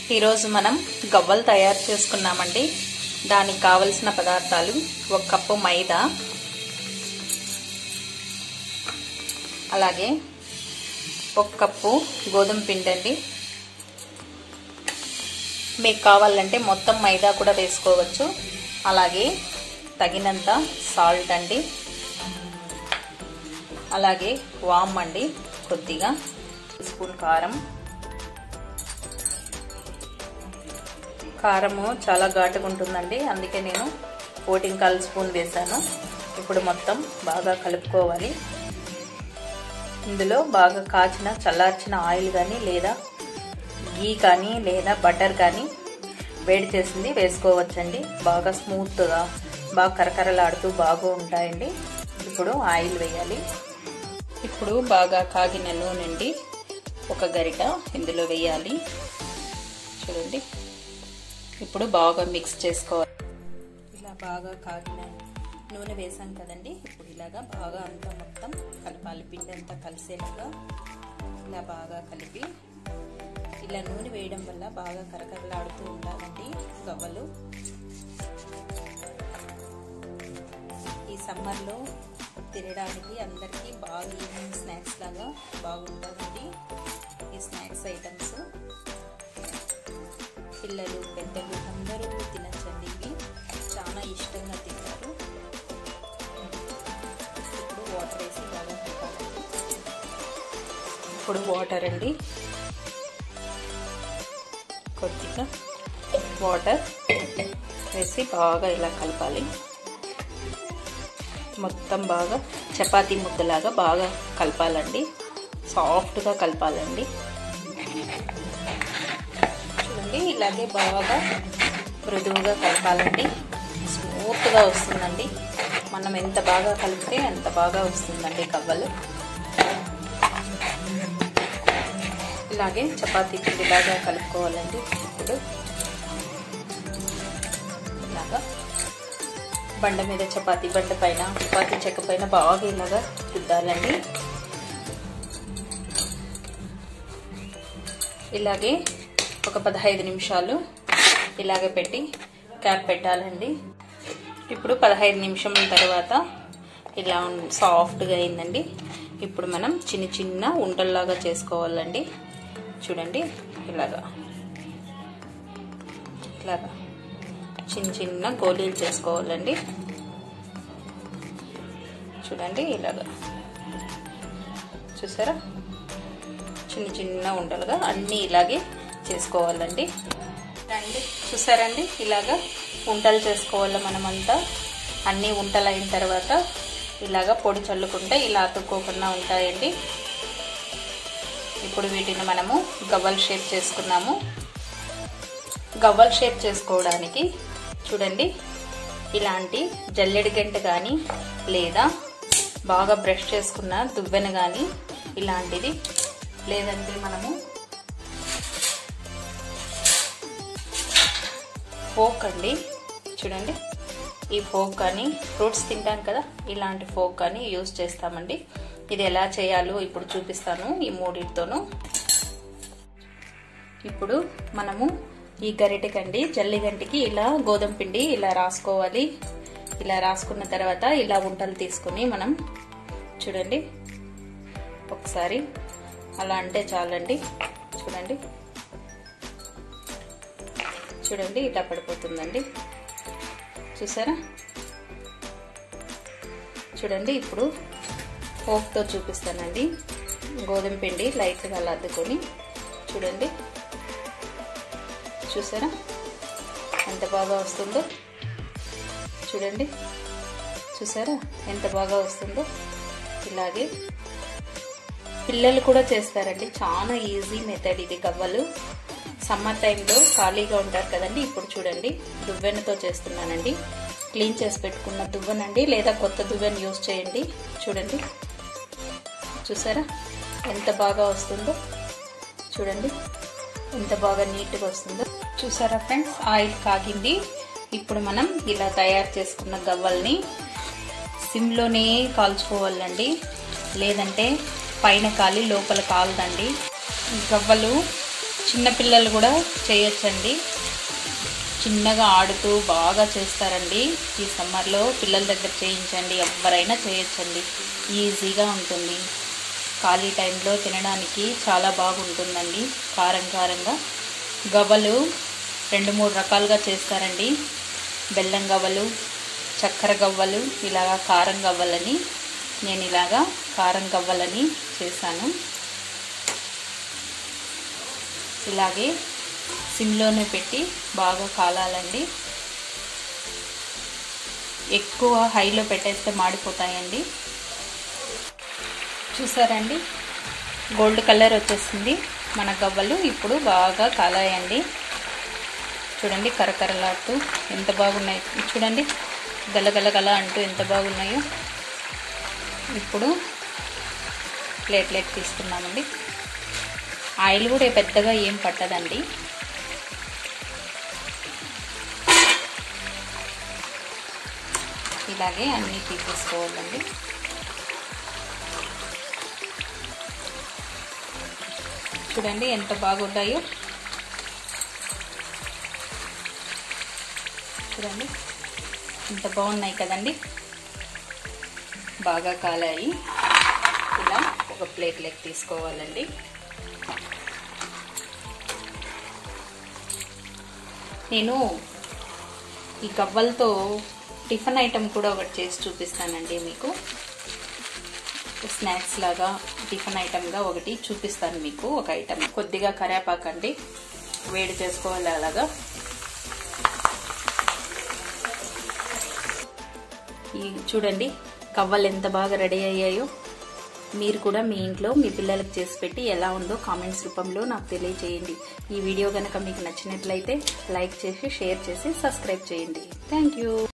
ఈరోజు మనం గవ్వలు తయారు చేసుకున్నామండి దానికి కావలసిన పదార్థాలు ఒక కప్పు మైదా అలాగే ఒక కప్పు గోధుమ పిండి అండి మీకు కావాలంటే మొత్తం మైదా కూడా వేసుకోవచ్చు అలాగే తగినంత సాల్ట్ అండి అలాగే వామ్ అండి కొద్దిగా స్పూన్ కారం కారము చాలా ఘాటుగా ఉంటుందండి అందుకే నేను ఓటింగ్ కాల్ స్పూన్ వేసాను ఇప్పుడు మొత్తం బాగా కలుపుకోవాలి ఇందులో బాగా కాచిన చల్లార్చిన ఆయిల్ కానీ లేదా గీ కానీ లేదా బటర్ కానీ వేడి చేసింది వేసుకోవచ్చండి బాగా స్మూత్గా బాగా కరకరలాడుతూ బాగా ఉంటాయండి ఇప్పుడు ఆయిల్ వేయాలి ఇప్పుడు బాగా కాగిన నూనెండి ఒక గరిట ఇందులో వేయాలి చూడండి ఇప్పుడు బాగా మిక్స్ చేసుకోవాలి ఇలా బాగా కాగిన నూనె వేసాం కదండి ఇప్పుడు ఇలాగా బాగా అంతా మొత్తం కలపాలి పిండి అంతా కలిసేలాగా ఇలా బాగా కలిపి ఇలా నూనె వేయడం వల్ల బాగా కరకరలాడుతూ ఉండాలండి గవ్వలు ఈ సమ్మర్లో తినడానికి అందరికీ బాగా ఈవినింగ్ స్నాక్స్ లాగా బాగుంటుందండి ఈ స్నాక్స్ ఐటమ్స్ పిల్లలు పెద్దలు అందరూ తినచ్చండి ఇవి చాలా ఇష్టంగా తింటారు ఇప్పుడు వాటర్ వేసి బాగా కలపాలి ఇప్పుడు వాటర్ అండి కొద్దిగా వాటర్ వేసి బాగా ఇలా కలపాలి మొత్తం బాగా చపాతీ ముద్దలాగా బాగా కలపాలండి సాఫ్ట్గా కలపాలండి చూడండి ఇలాగే బాగా మృదువుగా కలపాలండి స్మూత్గా వస్తుందండి మనం ఎంత బాగా కలిపితే అంత బాగా వస్తుందండి కవ్వలు ఇలాగే చపాతీ పిండిలాగా కలుపుకోవాలండి ఇప్పుడు ఇలాగా బండ మీద చపాతీ బండ పైన చపాతీ చెక్క పైన బాగా ఇలాగా రుద్దాలండి ఇలాగే ఒక పదహైదు నిమిషాలు ఇలాగే పెట్టి క్యాప్ పెట్టాలండి ఇప్పుడు పదహైదు నిమిషముల తర్వాత ఇలా సాఫ్ట్గా అయిందండి ఇప్పుడు మనం చిన్న చిన్న ఉంటల్లాగా చేసుకోవాలండి చూడండి ఇలాగా ఇలాగా చిన్న చిన్న గోళీలు చేసుకోవాలండి చూడండి ఇలాగా చూసారా చిన్న చిన్న ఉండలుగా అన్నీ ఇలాగే చేసుకోవాలండి రండి చూసారండి ఇలాగా ఉంటలు చేసుకోవాలి మనమంతా అన్నీ ఉంటలు అయిన తర్వాత ఇలాగా పొడి చల్లుకుంటే ఇలా అతుక్కోకుండా ఉంటాయండి ఇప్పుడు వీటిని మనము గవ్వల్ షేప్ చేసుకున్నాము గవ్వల్ షేప్ చేసుకోవడానికి చూడండి ఇలాంటి జల్లెడి గంట కానీ లేదా బాగా బ్రష్ చేసుకున్న దువ్వెన కానీ ఇలాంటిది లేదంటే మనము ఫోక్ అండి చూడండి ఈ ఫోక్ కానీ ఫ్రూట్స్ తింటాం కదా ఇలాంటి ఫోక్ కానీ యూజ్ చేస్తామండి ఇది ఎలా చేయాలో ఇప్పుడు చూపిస్తాను ఈ మూడింటితోనూ ఇప్పుడు మనము ఈ గరిటెకండి జల్లి గంటికి ఇలా గోధుమ పిండి ఇలా రాసుకోవాలి ఇలా రాసుకున్న తర్వాత ఇలా ఉంటలు తీసుకుని మనం చూడండి ఒకసారి అలా అంటే చాలండి చూడండి చూడండి ఇట్లా పడిపోతుందండి చూసారా చూడండి ఇప్పుడు ఫోక్తో చూపిస్తానండి గోధుమ పిండి లైట్గా అలా అద్దుకొని చూడండి చూసారా ఎంత బాగా వస్తుందో చూడండి చూసారా ఎంత బాగా వస్తుందో ఇలాగే పిల్లలు కూడా చేస్తారండి చాలా ఈజీ మెథడ్ ఇది గవ్వలు సమ్మర్ టైంలో ఖాళీగా ఉంటారు కదండి ఇప్పుడు చూడండి దువ్వెనతో చేస్తున్నానండి క్లీన్ చేసి పెట్టుకున్న దువ్వెనండి లేదా కొత్త దువ్వెన యూస్ చేయండి చూడండి చూసారా ఎంత బాగా వస్తుందో చూడండి ఎంత బాగా నీట్గా వస్తుందో చూసారా ఫ్రెండ్స్ ఆయిల్ కాగింది ఇప్పుడు మనం ఇలా తయారు చేసుకున్న గవ్వల్ని సిమ్లోనే కాల్చుకోవాలండి లేదంటే పైన కాలి లోపల కాలదండి గవ్వలు చిన్నపిల్లలు కూడా చేయొచ్చండి చిన్నగా ఆడుతూ బాగా చేస్తారండి ఈ సమ్మర్లో పిల్లల దగ్గర చేయించండి ఎవరైనా చేయొచ్చండి ఈజీగా ఉంటుంది ఖాళీ టైంలో తినడానికి చాలా బాగుంటుందండి కారం కారంగా గవ్వలు రెండు మూడు రకాలుగా చేస్తారండి బెల్లం గవ్వలు చక్కెర గవ్వలు ఇలాగా కారం గవ్వలని నేను ఇలాగా కారం గవ్వలని చేశాను ఇలాగే సిమ్లోనే పెట్టి బాగా కాలాలండి ఎక్కువ హైలో పెట్టేస్తే మాడిపోతాయండి చూసారండి గోల్డ్ కలర్ వచ్చేసింది మన గవ్వలు ఇప్పుడు బాగా కాలాయండి చూడండి కరకరలాడుతూ ఎంత బాగున్నాయి చూడండి గలగల గల అంటూ ఎంత బాగున్నాయో ఇప్పుడు ప్లేట్లెట్ తీసుకున్నామండి ఆయిల్ కూడా పెద్దగా ఏం పట్టదండి ఇలాగే అన్నీ తీసేసుకోవాలండి చూడండి ఎంత బాగున్నాయో చూడండి ఎంత బాగున్నాయి కదండి బాగా కాలాయి ఇలా ఒక ప్లేట్లోకి తీసుకోవాలండి నేను ఈ గవ్వలతో టిఫిన్ ఐటెం కూడా ఒకటి చేసి చూపిస్తానండి మీకు స్నాక్స్ లాగా టిఫిన్ ఐటెంగా ఒకటి చూపిస్తాను మీకు ఒక ఐటెం కొద్దిగా కరేపాకండి వేడి చేసుకోవాలి అలాగా ఈ చూడండి కవ్వలు ఎంత బాగా రెడీ అయ్యాయో మీరు కూడా మీ ఇంట్లో మీ పిల్లలకు చేసి పెట్టి ఎలా ఉందో కామెంట్స్ రూపంలో నాకు తెలియజేయండి ఈ వీడియో కనుక మీకు నచ్చినట్లయితే లైక్ చేసి షేర్ చేసి సబ్స్క్రైబ్ చేయండి థ్యాంక్ యూ